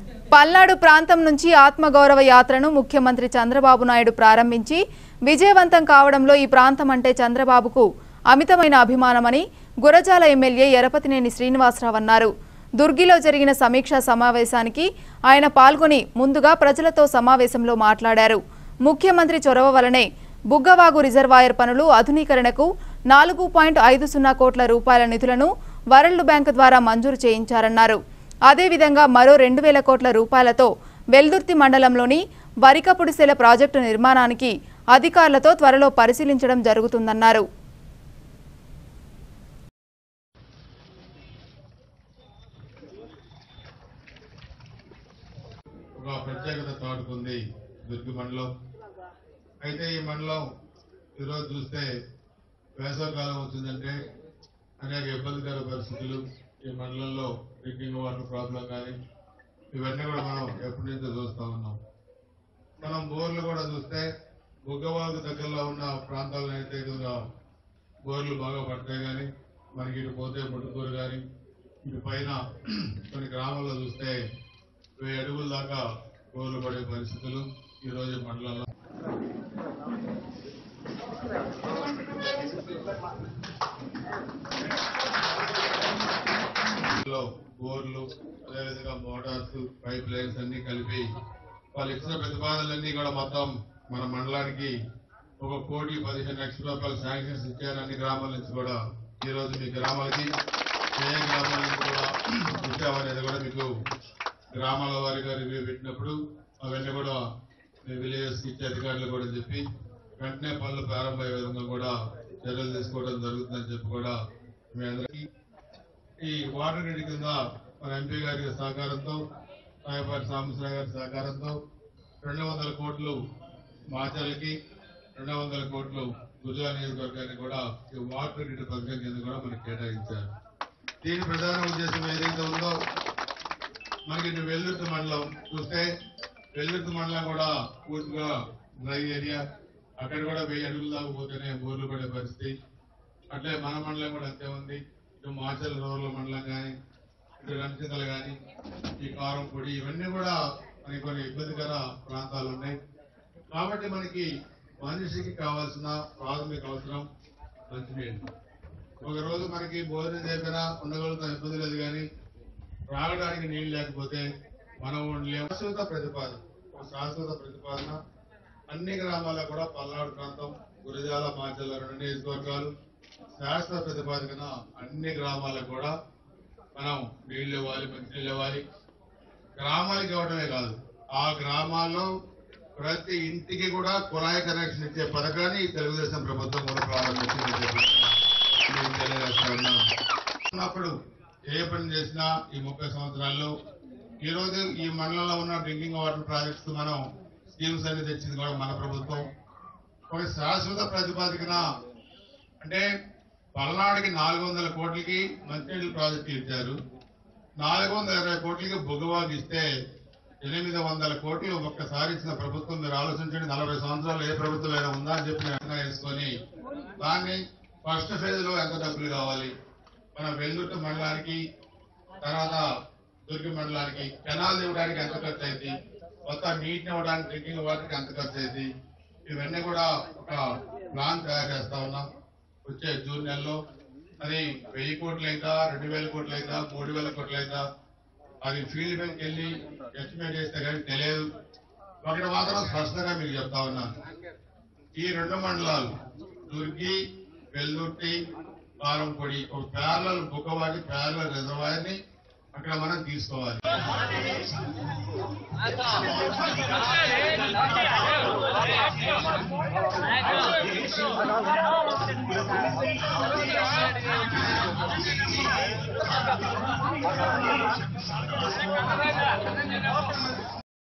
పల్నాడు ప్రాంతం నుంచి ఆత్మగౌరవ యాత్రను ముఖ్యమంత్రి చంద్రబాబు నాయుడు ప్రారంభించి విజయవంతం కావడంలో ఈ ప్రాంతం అంటే చంద్రబాబుకు అమితమైన అభిమానమని గురజాల ఎమ్మెల్యే ఎరపతినేని శ్రీనివాసరావు అన్నారు దుర్గిలో జరిగిన సమీక్షా సమావేశానికి ఆయన పాల్గొని ముందుగా ప్రజలతో సమావేశంలో మాట్లాడారు ముఖ్యమంత్రి చొరవ వలనే బుగ్గవాగు రిజర్వాయర్ పనులు ఆధునీకరణకు నాలుగు పాయింట్ ఐదు సున్నా కోట్ల రూపాయల నిధులను వరల్డ్ బ్యాంక్ ద్వారా మంజూరు చేయించారన్నారు అదేవిధంగా మరో రెండు వేల కోట్ల రూపాయలతో వెల్దుర్తి మండలంలోని వరికపుడిసెల ప్రాజెక్టు నిర్మాణానికి అధికారులతో త్వరలో పరిశీలించడం జరుగుతుందన్నారు ఒక ప్రత్యేకత చాటుకుంది దుర్గి మండలం అయితే ఈ మండలం ఈరోజు చూస్తే వేసవకాలం వచ్చిందంటే అనేక ఇబ్బందికర పరిస్థితులు ఈ మండలంలో డ్రింకింగ్ వాటర్ ప్రాబ్లం కానీ ఇవన్నీ కూడా మనం ఎప్పటి నుంచో చూస్తా ఉన్నాం మనం బోర్లు కూడా చూస్తే బుగ్గవాగు దగ్గరలో ఉన్న ప్రాంతాల్లో అయితే ఇదిగా బోర్లు బాగా పడతాయి కానీ మనకి ఇటు పోతే ముట్టుకూరు కానీ ఇటు పైన కొన్ని గ్రామాల్లో చూస్తే వెయ్యి అడుగుల దాకా బోర్లు పడే పరిస్థితులు ఈ రోజు మండలంలో లో బోర్లు అదేవిధంగా మోటార్స్ పైప్ లైన్స్ అన్ని కలిపి వాళ్ళు ఇచ్చిన ప్రతిపాదనలన్నీ కూడా మొత్తం మన మండలానికి ఒక కోటి పదిహేను లక్షల రూపాయలు శాంక్షన్స్ ఇచ్చారు అన్ని గ్రామాల నుంచి కూడా ఈ రోజు మీ గ్రామాలకి ఏ గ్రామాల నుంచి కూడా ఇచ్చామనేది కూడా మీకు గ్రామాల వారిగా రివ్యూ పెట్టినప్పుడు అవన్నీ కూడా మీ విలేజెస్ ఇచ్చే అధికారులు కూడా చెప్పి వెంటనే పనులు ప్రారంభమయ్యే విధంగా కూడా చర్యలు తీసుకోవడం జరుగుతుందని చెప్పి కూడా మీ అందరికీ ఈ వాటర్ గ్రిడ్ కింద మన ఎంపీ గారి సహకారంతో రాయపాటి సాంబశివరావు గారి సహకారంతో రెండు వందల కోట్లు మాచర్లకి రెండు వందల కోట్లు గుజరాత్ నియోజకవర్గానికి కూడా ఈ వాటర్ గ్రిడ్ పథకం కింద కూడా మనకి కేటాయించారు దీని ప్రధాన ఉద్దేశం ఏదైతే ఉందో మనకి ఇటు వెల్లుర్తి మండలం చూస్తే వెల్లుర్తి మండలం కూడా పూర్తిగా డ్రై ఏరియా అక్కడ కూడా వెయ్యి అడుగుల దాకా పోతేనే బోర్లు పడే పరిస్థితి అట్లే మన మండలం కూడా అంతే ఉంది ఇటు మాచల్ రూరల్ మండలం కానీ ఇటు రంచితలు కానీ ఈ కారం పొడి ఇవన్నీ కూడా మనకి కొన్ని ఇబ్బందికర ప్రాంతాలు ఉన్నాయి కాబట్టి మనకి మనిషికి కావాల్సిన ప్రాథమిక అవసరం మంచినీళ్ళు ఒక రోజు మనకి భోజనం చేసినా ఉండగలుగుతాం ఇబ్బంది లేదు కానీ త్రాగడానికి నీళ్లు లేకపోతే మనం ఉండలేము శాశ్వత ప్రతిపాదన ఒక శాశ్వత ప్రతిపాదన అన్ని గ్రామాల్లో కూడా పల్నాడు ప్రాంతం గురజాల మాచల్ల రెండు నియోజకవర్గాలు శాశ్వత ప్రతిపాదన అన్ని గ్రామాలకు కూడా మనం నీళ్లు ఇవ్వాలి మంచినీళ్ళు ఇవ్వాలి గ్రామాలకు ఇవ్వడమే కాదు ఆ గ్రామాల్లో ప్రతి ఇంటికి కూడా కుళాయి కనెక్షన్ ఇచ్చే పథకాన్ని ఈ తెలుగుదేశం ప్రభుత్వం కూడా ప్రారంభించిందని చెప్పి నేను తెలియజేస్తా ఉన్నాను. ఉన్నప్పుడు ఏ పని చేసినా ఈ ముప్పై సంవత్సరాల్లో ఈ రోజు ఈ మండలంలో ఉన్న డ్రింకింగ్ వాటర్ ప్రాజెక్ట్స్ మనం స్కీమ్స్ అన్ని తెచ్చింది కూడా మన ప్రభుత్వం ఒక శాశ్వత ప్రతిపాదికన అంటే పల్నాడుకి నాలుగు వందల కోట్లకి మంచినీళ్ళ ప్రాజెక్టులు ఇచ్చారు నాలుగు వందల ఇరవై కోట్లకి బుగ్గవాగు ఇస్తే ఎనిమిది వందల కోట్లు ఒక్కసారి ఇచ్చిన ప్రభుత్వం మీరు ఆలోచించండి నలభై సంవత్సరాలు ఏ ప్రభుత్వం అయినా ఉందా అని చెప్పి అంచనా వేసుకొని దాన్ని ఫస్ట్ ఫేజ్ లో ఎంత డబ్బులు కావాలి మన వెల్లుర్తి మండలానికి తర్వాత దుర్గి మండలానికి కెనాల్ ఇవ్వడానికి ఎంత ఖర్చు అయింది మొత్తం నీటిని ఇవ్వడానికి డ్రింకింగ్ వాటర్కి ఎంత ఖర్చు అయింది ఇవన్నీ కూడా ఒక ప్లాన్ తయారు చేస్తా ఉన్నాం వచ్చే జూన్ నెలలో అది వెయ్యి కోట్లు అయిందా రెండు వేల కోట్లు అయిందా మూడు వేల కోట్లు అయిందా అది ఫీల్డ్ మీదకి వెళ్ళి ఎస్టిమేట్ చేస్తే కానీ తెలియదు ఒకటి మాత్రం స్పష్టంగా మీకు చెప్తా ఉన్నాను ఈ రెండు మండలాలు దుర్గి వెల్లుర్తి కారంపొడి ఒక ప్యారల బుక్కవాటి ప్యారల రిజర్వాయర్ ని అక్కడ మనం తీసుకోవాలి